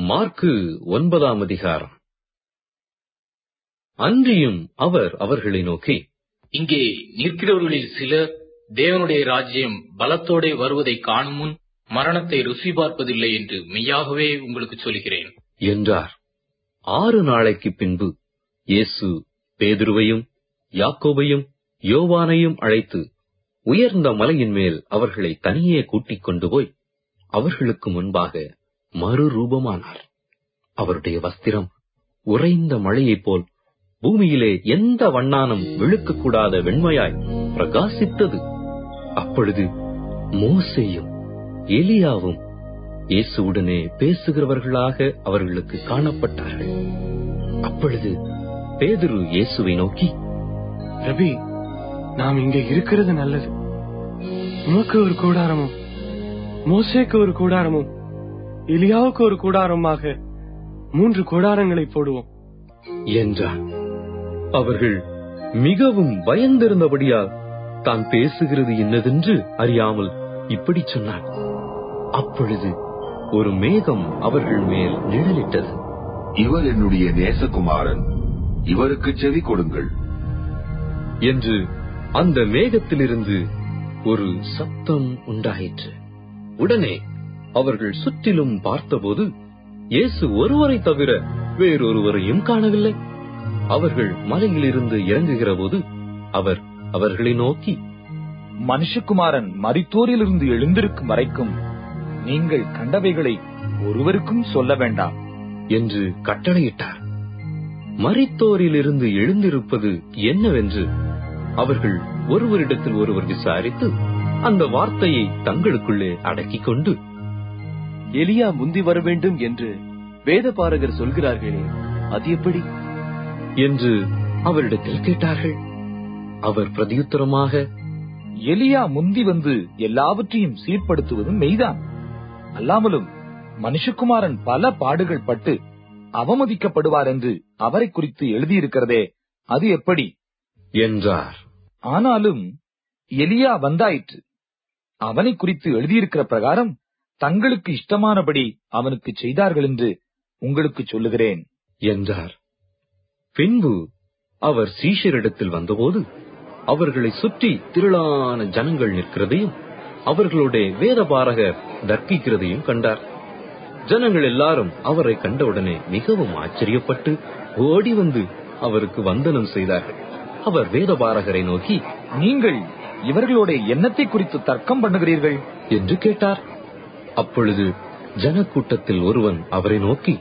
mark ஒன்பதாம் அதிகாரம் அன்றியும் அவர் அவர்களை நோக்கி இங்கே நிற்கிறவர்களில் சிலர் தேவனுடைய ராஜ்யம் பலத்தோடே வருவதை காணும் முன் மரணத்தை ருசி பார்ப்பதில்லை என்று மெய்யாகவே உங்களுக்கு சொல்கிறேன் என்றார் ஆறு நாளைக்கு பின்பு இயேசு பேதுருவையும் யாக்கோபையும் யோவானையும் அழைத்து உயர்ந்த மலையின் மேல் அவர்களை தனியே கூட்டிக் கொண்டு போய் அவர்களுக்கு முன்பாக மறுரூபமானார் அவருடைய வஸ்திரம் உறைந்த மழையைப் போல் பூமியிலே எந்த வண்ணானும் விழுக்கக்கூடாத வெண்மையாய் பிரகாசித்தது அப்பொழுது மோசேயும் எலியாவும் இயேசுவுடனே பேசுகிறவர்களாக அவர்களுக்கு காணப்பட்டார்கள் அப்பொழுது பேதுரு இயேசுவை நோக்கி ரபி நாம் இங்க இருக்கிறது நல்லது உமக்கு ஒரு கூடாரமும் மோசேக்கு ஒரு கூடாரமும் எலியாவுக்கு ஒரு கூடாரமாக மூன்று கூடாரங்களை போடுவோம் என்றார் அவர்கள் மிகவும் பயந்திருந்தபடியால் தான் பேசுகிறது என்னதென்று அறியாமல் இப்படி சொன்னார் அப்பொழுது ஒரு மேகம் அவர்கள் மேல் நிழலிட்டது இவர் என்னுடைய நேசகுமாரன் இவருக்கு செவி கொடுங்கள் என்று அந்த மேகத்திலிருந்து ஒரு சத்தம் உண்டாயிற்று உடனே அவர்கள் சுற்றிலும் பார்த்தபோது இயேசு ஒருவரை தவிர வேறொருவரையும் காணவில்லை அவர்கள் மலையிலிருந்து இறங்குகிற போது அவர் அவர்களை நோக்கி மனுஷகுமாரன் மரித்தோரிலிருந்து எழுந்திருக்கும் வரைக்கும் நீங்கள் கண்டவைகளை ஒருவருக்கும் சொல்ல வேண்டாம் என்று கட்டளையிட்டார் மரித்தோரிலிருந்து எழுந்திருப்பது என்னவென்று அவர்கள் ஒருவரிடத்தில் ஒருவர் விசாரித்து அந்த வார்த்தையை தங்களுக்குள்ளே அடக்கிக் கொண்டு எலியா முந்தி வர வேண்டும் என்று வேதபாரகர் சொல்கிறார்களே அது எப்படி என்று அவரிடத்தில் கேட்டார்கள் அவர் பிரதியுத்தரமாக எலியா முந்தி வந்து எல்லாவற்றையும் சீர்படுத்துவதும் மெய்தான் அல்லாமலும் மனுஷகுமாரன் பல பாடுகள் பட்டு அவமதிக்கப்படுவார் என்று அவரை குறித்து எழுதியிருக்கிறதே அது எப்படி என்றார் ஆனாலும் எலியா வந்தாயிற்று அவனை குறித்து எழுதியிருக்கிற பிரகாரம் தங்களுக்கு இஷ்டமானபடி அவனுக்கு செய்தார்கள் என்று உங்களுக்கு சொல்லுகிறேன் என்றார் பின்பு அவர் சீஷரிடத்தில் வந்தபோது அவர்களை சுற்றி திரளான ஜனங்கள் நிற்கிறதையும் அவர்களுடைய வேதபாரகர் தர்க்கிக்கிறதையும் கண்டார் ஜனங்கள் எல்லாரும் அவரை கண்டவுடனே மிகவும் ஆச்சரியப்பட்டு ஓடி வந்து அவருக்கு வந்தனம் செய்தார்கள் அவர் வேதபாரகரை நோக்கி நீங்கள் இவர்களோட எண்ணத்தை குறித்து தர்க்கம் பண்ணுகிறீர்கள் என்று கேட்டார் அப்பொழுது ஜனக்கூட்டத்தில் ஒருவன் அவரை நோக்கி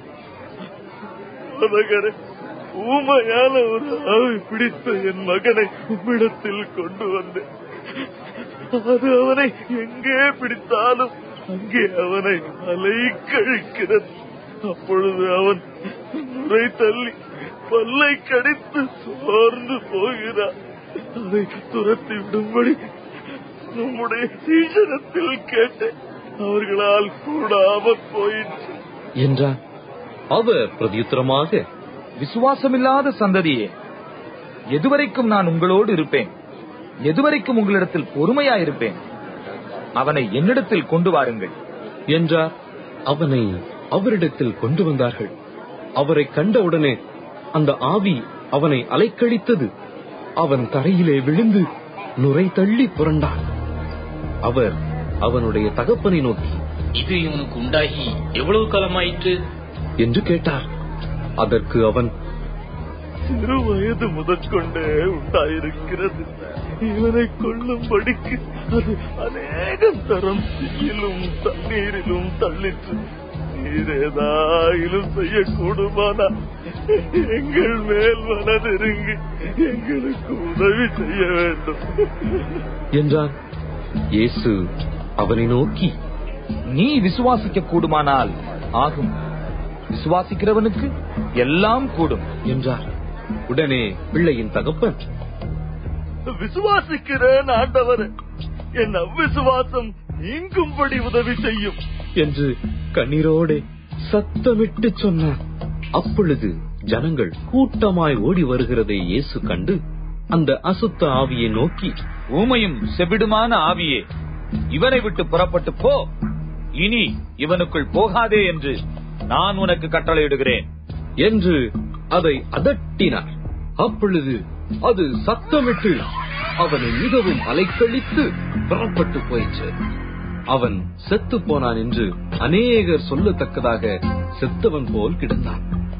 மகனே ஊமையான ஒரு ஆவி பிடித்த என் மகனை உம்மிடத்தில் கொண்டு வந்தேன் அது அவனை எங்கே பிடித்தாலும் அங்கே அவனை அலை கழிக்கிறது அப்பொழுது அவன் நுரை தள்ளி பல்லை கடித்து சோர்ந்து போகிறான் அதை துரத்தி விடும்படி நம்முடைய சீசனத்தில் கேட்டேன் அவர்களால் கூடாமற் போயிற்று என்றார் அவர் பிரதியுத்தரமாக விசுவாசமில்லாத சந்ததியே எதுவரைக்கும் நான் உங்களோடு இருப்பேன் எதுவரைக்கும் உங்களிடத்தில் பொறுமையாயிருப்பேன் அவனை என்னிடத்தில் கொண்டு வாருங்கள் என்றார் அவனை அவரிடத்தில் கொண்டு வந்தார்கள் அவரை கண்டவுடனே அந்த ஆவி அவனை அலைக்கழித்தது அவன் தரையிலே விழுந்து நுரை தள்ளி புரண்டான் அவர் அவனுடைய தகப்பனை நோக்கி இது இவனுக்கு உண்டாகி எவ்வளவு காலமாயிற்று என்று கேட்டார் அதற்கு அவன் சிறு வயது முதற்கொண்டே உண்டாயிருக்கிறது இவனை கொள்ளும்படிக்கு அது அநேகம் தரம் தீயிலும் தண்ணீரிலும் தள்ளிற்று நீர் ஏதாயிலும் செய்யக்கூடுமானா எங்கள் மேல் மனதிருங்கி எங்களுக்கு உதவி செய்ய வேண்டும் என்றான் இயேசு அவனை நோக்கி நீ விசுவாசிக்க கூடுமானால் ஆகும் விசுவாசிக்கிறவனுக்கு எல்லாம் கூடும் என்றார் உடனே பிள்ளையின் தகப்பன் விசுவாசிக்கிறேன் ஆண்டவர் என் அவ்விசுவாசம் நீங்கும்படி உதவி செய்யும் என்று கண்ணீரோடே சத்தமிட்டு சொன்னார் அப்பொழுது ஜனங்கள் கூட்டமாய் ஓடி வருகிறதை இயேசு கண்டு அந்த அசுத்த ஆவியை நோக்கி ஊமையும் செவிடுமான ஆவியே இவனை விட்டு புறப்பட்டு போ இனி இவனுக்குள் போகாதே என்று நான் உனக்கு கட்டளையிடுகிறேன் என்று அதை அதட்டினார் அப்பொழுது அது சத்தமிட்டு அவனை மிகவும் அலைக்கழித்து புறப்பட்டு போயிற்று அவன் செத்து போனான் என்று அநேகர் சொல்லத்தக்கதாக செத்தவன் போல் கிடந்தான்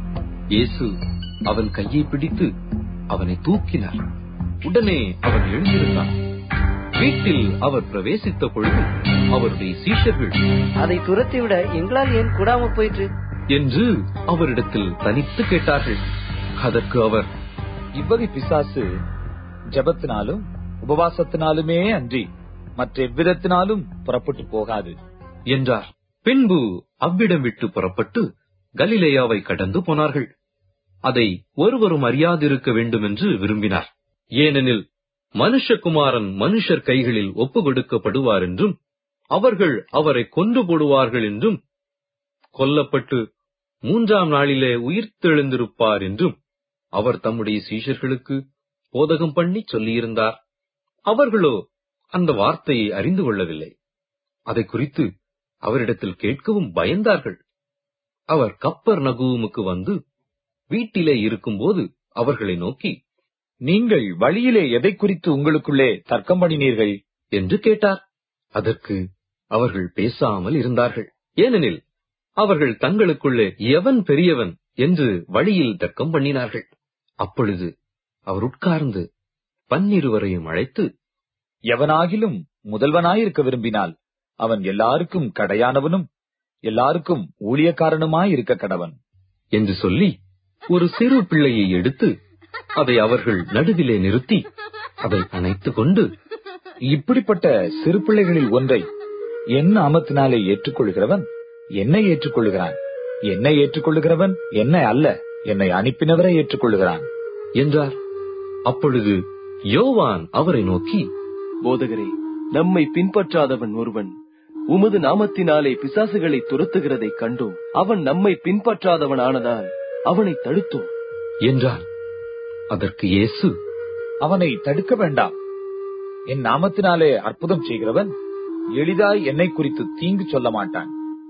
இயேசு அவன் கையை பிடித்து அவனை தூக்கினார் உடனே அவன் எழுந்திருந்தான் வீட்டில் அவர் பிரவேசித்த பொழுது அவருடைய சீஷர்கள் அதை துரத்திவிட எங்களால் ஏன் கூடாம போயிற்று என்று அவரிடத்தில் தனித்து கேட்டார்கள் அதற்கு அவர் இவ்வகை பிசாசு ஜெபத்தினாலும் உபவாசத்தினாலுமே அன்றி மற்ற எவ்விதத்தினாலும் புறப்பட்டு போகாது என்றார் பின்பு அவ்விடம் விட்டு புறப்பட்டு கலிலேயாவை கடந்து போனார்கள் அதை ஒருவரும் அறியாதிருக்க வேண்டும் என்று விரும்பினார் ஏனெனில் மனுஷகுமாரன் மனுஷர் கைகளில் ஒப்பு கொடுக்கப்படுவார் என்றும் அவர்கள் அவரை கொன்று போடுவார்கள் என்றும் கொல்லப்பட்டு மூன்றாம் நாளிலே உயிர்த்தெழுந்திருப்பார் என்றும் அவர் தம்முடைய சீஷர்களுக்கு போதகம் பண்ணி சொல்லியிருந்தார் அவர்களோ அந்த வார்த்தையை அறிந்து கொள்ளவில்லை அதை குறித்து அவரிடத்தில் கேட்கவும் பயந்தார்கள் அவர் கப்பர் நகூமுக்கு வந்து வீட்டிலே இருக்கும்போது அவர்களை நோக்கி நீங்கள் வழியிலே எதை குறித்து உங்களுக்குள்ளே தர்க்கம் பண்ணினீர்கள் என்று கேட்டார் அதற்கு அவர்கள் பேசாமல் இருந்தார்கள் ஏனெனில் அவர்கள் தங்களுக்குள்ளே எவன் பெரியவன் என்று வழியில் தர்க்கம் பண்ணினார்கள் அப்பொழுது அவர் உட்கார்ந்து பன்னிருவரையும் அழைத்து எவனாகிலும் முதல்வனாயிருக்க விரும்பினால் அவன் எல்லாருக்கும் கடையானவனும் எல்லாருக்கும் ஊழியக்காரனுமாயிருக்க கடவன் என்று சொல்லி ஒரு சிறு பிள்ளையை எடுத்து அதை அவர்கள் நடுவிலே நிறுத்தி அதை அணைத்துக் கொண்டு இப்படிப்பட்ட சிறு பிள்ளைகளில் ஒன்றை என் நாமத்தினாலே ஏற்றுக்கொள்கிறவன் என்னை ஏற்றுக்கொள்கிறான் என்னை ஏற்றுக்கொள்கிறவன் என்னை அல்ல என்னை அனுப்பினவரை ஏற்றுக்கொள்கிறான் என்றார் அப்பொழுது யோவான் அவரை நோக்கி போதகரே நம்மை பின்பற்றாதவன் ஒருவன் உமது நாமத்தினாலே பிசாசுகளை துரத்துகிறதை கண்டோம் அவன் நம்மை பின்பற்றாதவன் ஆனதால் அவனை தடுத்தோம் என்றார் அதற்கு இயேசு அவனை தடுக்க வேண்டாம் என் நாமத்தினாலே அற்புதம் செய்கிறவன் எளிதாய் என்னை குறித்து தீங்கு சொல்ல மாட்டான்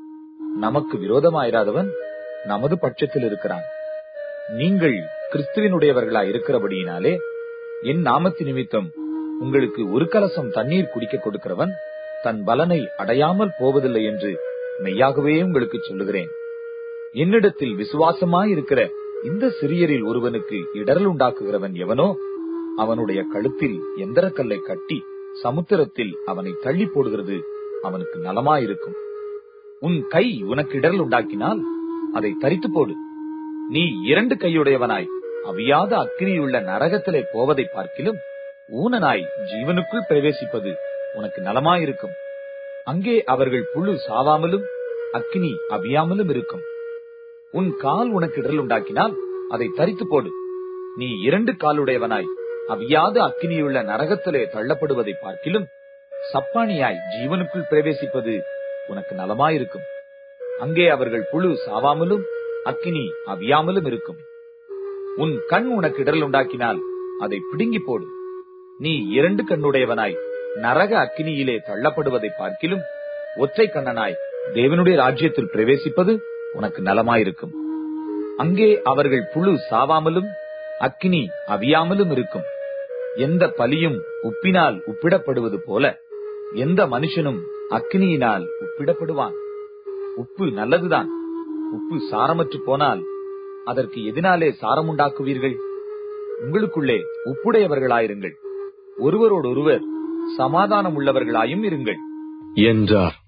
நமக்கு விரோதமாயிராதவன் நமது பட்சத்தில் இருக்கிறான் நீங்கள் கிறிஸ்துவினுடையவர்களாய் இருக்கிறபடியினாலே என் நாமத்து நிமித்தம் உங்களுக்கு ஒரு கலசம் தண்ணீர் குடிக்க கொடுக்கிறவன் தன் பலனை அடையாமல் போவதில்லை என்று மெய்யாகவே உங்களுக்கு சொல்லுகிறேன் என்னிடத்தில் விசுவாசமாய் இருக்கிற இந்த சிறியரில் ஒருவனுக்கு இடரல் உண்டாக்குகிறவன் எவனோ அவனுடைய கழுத்தில் எந்திரக்கல்லை கட்டி சமுத்திரத்தில் அவனை தள்ளி போடுகிறது அவனுக்கு நலமாயிருக்கும் உன் கை உனக்கு இடரல் உண்டாக்கினால் அதை தரித்து போடு நீ இரண்டு கையுடையவனாய் அவியாத அக்கினியுள்ள நரகத்திலே போவதை பார்க்கிலும் ஊனனாய் ஜீவனுக்குள் பிரவேசிப்பது உனக்கு நலமாயிருக்கும் அங்கே அவர்கள் புழு சாவாமலும் அக்கினி அவியாமலும் இருக்கும் உன் கால் உனக்கு இடரல் உண்டாக்கினால் அதை தரித்து போடு நீ இரண்டு காலுடையவனாய் அவியாத அக்கினியுள்ள நரகத்திலே தள்ளப்படுவதை பார்க்கிலும் சப்பானியாய் ஜீவனுக்குள் பிரவேசிப்பது உனக்கு நலமாயிருக்கும் அங்கே அவர்கள் புழு சாவாமலும் அக்கினி அவியாமலும் இருக்கும் உன் கண் உனக்கு இடரல் உண்டாக்கினால் அதை பிடுங்கி போடு நீ இரண்டு கண்ணுடையவனாய் நரக அக்கினியிலே தள்ளப்படுவதை பார்க்கிலும் ஒற்றை கண்ணனாய் தேவனுடைய ராஜ்யத்தில் பிரவேசிப்பது உனக்கு நலமாயிருக்கும் அங்கே அவர்கள் புழு சாவாமலும் அக்கினி அவியாமலும் இருக்கும் எந்த பலியும் உப்பினால் உப்பிடப்படுவது போல எந்த மனுஷனும் அக்கினியினால் உப்பிடப்படுவான் உப்பு நல்லதுதான் உப்பு சாரமற்று போனால் அதற்கு எதினாலே சாரம் உண்டாக்குவீர்கள் உங்களுக்குள்ளே உப்புடையவர்களாயிருங்கள் ஒருவரோடொருவர் சமாதானம் உள்ளவர்களாயும் இருங்கள் என்றார்